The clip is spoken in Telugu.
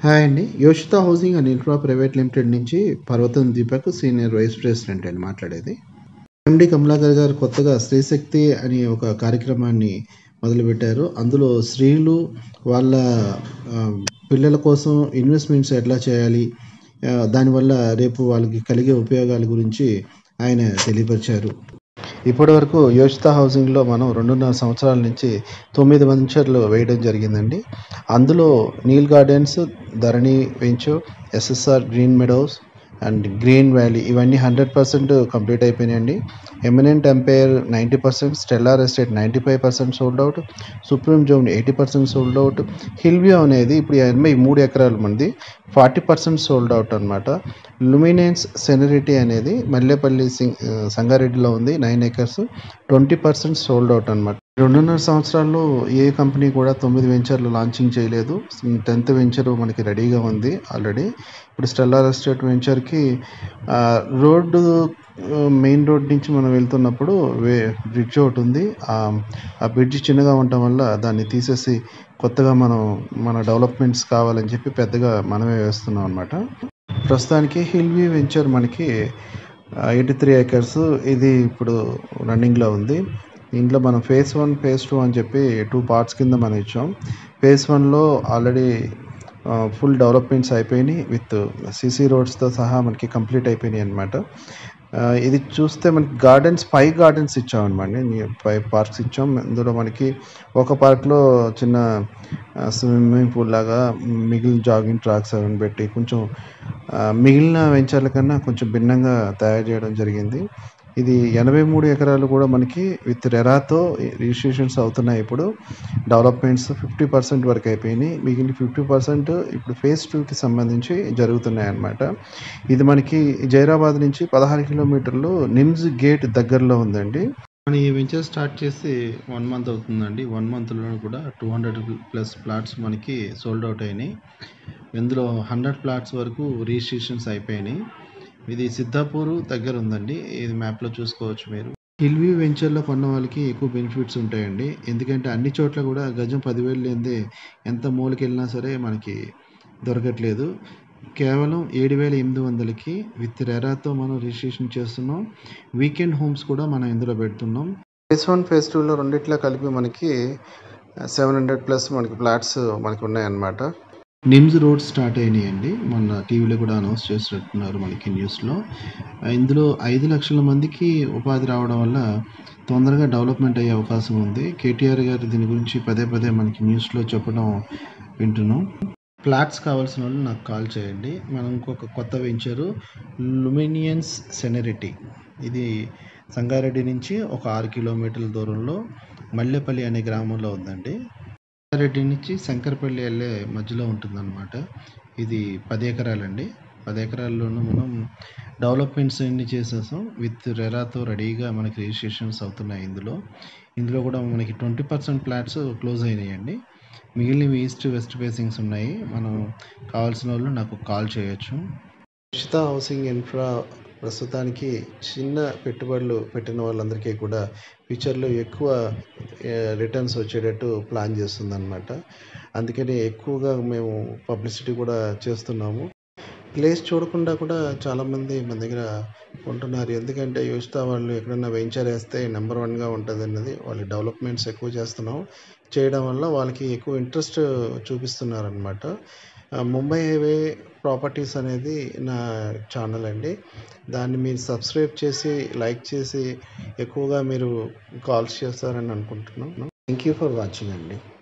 హాయ్ అండి Yoshitha housing and infra private limited నుంచి Parvatham Deepak senior vice president అండి మాట్లాడేది ఎండి కమలాకర్ గారు కొత్తగా స్త్రీశక్తి అనే ఒక కార్యక్రమాన్ని మొదలుపెట్టారు అందులో స్త్రీలు వాళ్ళ ఆ, పిల్లల కోసం ఇన్వెస్ట్మెంట్స్ ఎట్లా చేయాలి ఆ, దానివల్ల రేపు వాళ్ళకి కలిగే ఉపయోగాల గురించి ఆయన తెలియపరిచారు ఇప్పటివరకు యోషిత హౌసింగ్లో మనం రెండున్నర సంవత్సరాల నుంచి తొమ్మిది వెంచర్లు వేయడం జరిగిందండి అందులో Neel gardens Dharani venture SSR green meadows and green valley ఇవన్నీ హండ్రెడ్ పర్సెంట్ కంప్లీట్ అయిపోయినాయండి eminent empire ninety percent stellar estate ninety five percent sold out supreme zone eighty percent sold out hill view అనేది ఇప్పుడు ఎనభై మూడు ఎకరాల మంది ఫార్టీ పర్సెంట్ సోల్డ్ అవుట్ అనమాట లుమినెన్స్ సెనరిటీ అనేది మల్లేపల్లి సింగ్ ఆ, సంగారెడ్డిలో ఉంది nine acres twenty percent sold out అనమాట రెండున్నర సంవత్సరాల్లో ఏ కంపెనీ కూడా తొమ్మిది వెంచర్లు లాంచింగ్ చేయలేదు టెన్త్ వెంచర్ మనకి రెడీగా ఉంది ఆల్రెడీ ఇప్పుడు స్టెల్లార్ ఎస్టేట్ వెంచర్కి ఆ, రోడ్డు ఆ, మెయిన్ రోడ్ నుంచి మనం వెళ్తున్నప్పుడు వే బ్రిడ్జ్ ఒకటి ఉంది ఆ ఆ బ్రిడ్జ్ చిన్నగా ఉండటం వల్ల దాన్ని తీసేసి కొత్తగా మనం మన డెవలప్మెంట్స్ కావాలని చెప్పి పెద్దగా మనమే వేస్తున్నాం అనమాట ప్రస్తుతానికి హిల్ వ్యూ వెంచర్ మనకి ఎయిటీ త్రీ ఏకర్స్ ఇది ఇప్పుడు రన్నింగ్లో ఉంది ఇంట్లో మనం ఫేజ్ వన్ ఫేజ్ టూ అని చెప్పి టూ పార్ట్స్ కింద మనం ఇచ్చాం ఫేజ్ వన్లో ఆల్రెడీ ఫుల్ డెవలప్మెంట్స్ అయిపోయినాయి విత్ సిసి రోడ్స్తో సహా మనకి కంప్లీట్ అయిపోయినాయి అనమాట ఇది చూస్తే మనకి గార్డెన్స్ ఫైవ్ గార్డెన్స్ ఇచ్చామన్నమాట ఫైవ్ పార్క్స్ ఇచ్చాం ఇందులో మనకి ఒక పార్క్లో చిన్న స్విమ్మింగ్ పూల్ లాగా మిగిలిన జాగింగ్ ట్రాక్స్ అవన్నీ పెట్టి కొంచెం ఆ, మిగిలిన వెంచర్ల కన్నా కొంచెం భిన్నంగా తయారు చేయడం జరిగింది ఇది ఎనభై మూడు ఎకరాలు కూడా మనకి విత్ రెరాతో రిజిస్ట్రేషన్స్ అవుతున్నాయి ఇప్పుడు డెవలప్మెంట్స్ ఫిఫ్టీ పర్సెంట్ వరకు అయిపోయినాయి మిగిలిన ఫిఫ్టీ పర్సెంట్ ఇప్పుడు ఫేజ్ టూకి సంబంధించి జరుగుతున్నాయి అన్నమాట ఇది మనకి జైరాబాద్ నుంచి పదహారు కిలోమీటర్లు నిమ్స్ గేట్ దగ్గరలో ఉందండి మనం ఈ వెంచర్ స్టార్ట్ చేసి వన్ మంత్ అవుతుందండి వన్ మంత్లో కూడా టూ హండ్రెడ్ ప్లస్ ప్లాట్స్ మనకి సోల్డ్ అవుట్ అయినాయి ఇందులో హండ్రెడ్ ప్లాట్స్ వరకు రిజిస్ట్రేషన్స్ అయిపోయినాయి ఇది సిద్ధాపూర్ దగ్గర ఉందండి ఇది మ్యాప్లో చూసుకోవచ్చు మీరు హిల్ వ్యూ వెంచర్లో కొన్న వాళ్ళకి ఎక్కువ బెనిఫిట్స్ ఉంటాయండి ఎందుకంటే అన్ని చోట్ల కూడా గజం పదివేలు లేనిదే ఎంత మూలకి వెళ్ళినా సరే మనకి దొరకట్లేదు కేవలం ఏడు వేల ఎనిమిది వందలకి విత్ రెరాతో మనం రిజిస్ట్రేషన్ చేస్తున్నాం వీకెండ్ హోమ్స్ కూడా మనం ఇందులో పెడుతున్నాం ఫేస్ వన్ ఫేస్ టూలో రెండిట్లో కలిపి మనకి సెవెన్ హండ్రెడ్ ప్లస్ మనకి ఫ్లాట్స్ మనకి ఉన్నాయన్నమాట నిమ్స్ రోడ్ స్టార్ట్ అయినాయండి మొన్న టీవీలో కూడా అనౌన్స్ చేసినట్టున్నారు మనకి న్యూస్లో ఇందులో ఐదు లక్షల మందికి ఉపాధి రావడం వల్ల తొందరగా డెవలప్మెంట్ అయ్యే అవకాశం ఉంది కేటీఆర్ గారు దీని గురించి పదే పదే మనకి న్యూస్లో చెప్పడం వింటున్నాం ఫ్లాట్స్ కావాల్సిన వాళ్ళు నాకు కాల్ చేయండి మనం ఇంకొక కొత్త వెంచరు లుమినియన్స్ సెనరిటీ ఇది సంగారెడ్డి నుంచి ఒక ఆరు కిలోమీటర్ల దూరంలో మల్లెపల్లి అనే గ్రామంలో ఉందండి సంగారెడ్డి నుంచి శంకరపల్లి వెళ్ళే మధ్యలో ఉంటుందన్నమాట ఇది పది ఎకరాలండి పది ఎకరాల్లోనూ మనం డెవలప్మెంట్స్ అన్ని చేసేసాం విత్ రెరాతో రెడీగా మనకి రిజిస్ట్రేషన్స్ అవుతున్నాయి ఇందులో ఇందులో కూడా మనకి ట్వంటీ పర్సెంట్ ఫ్లాట్స్ క్లోజ్ అయినాయండి మిగిలినవి ఈస్ట్ వెస్ట్ ఫేసింగ్స్ ఉన్నాయి మనం కావాల్సిన వాళ్ళు నాకు కాల్ చేయొచ్చు ఉచిత హౌసింగ్ ఇన్ఫ్రా ప్రస్తుతానికి చిన్న పెట్టుబడులు పెట్టిన వాళ్ళందరికీ కూడా ఫ్యూచర్లో ఎక్కువ రిటర్న్స్ వచ్చేటట్టు ప్లాన్ చేస్తుందన్నమాట అందుకని ఎక్కువగా మేము పబ్లిసిటీ కూడా చేస్తున్నాము ప్లేస్ చూడకుండా కూడా చాలామంది మన దగ్గర ఉంటున్నారు ఎందుకంటే యోచిత వాళ్ళు ఎక్కడన్నా వెంచర్ వేస్తే నెంబర్ వన్గా ఉంటుంది అన్నది వాళ్ళు డెవలప్మెంట్స్ ఎక్కువ చేస్తున్నాం చేయడం వల్ల వాళ్ళకి ఎక్కువ ఇంట్రెస్ట్ చూపిస్తున్నారు అనమాట ముంబై హైవే ప్రాపర్టీస్ అనేది నా ఛానల్ అండి దాన్ని మీరు సబ్స్క్రైబ్ చేసి లైక్ చేసి ఎక్కువగా మీరు కాల్స్ చేస్తారని అనుకుంటున్నాను థ్యాంక్ యూ ఫర్ వాచింగ్ అండి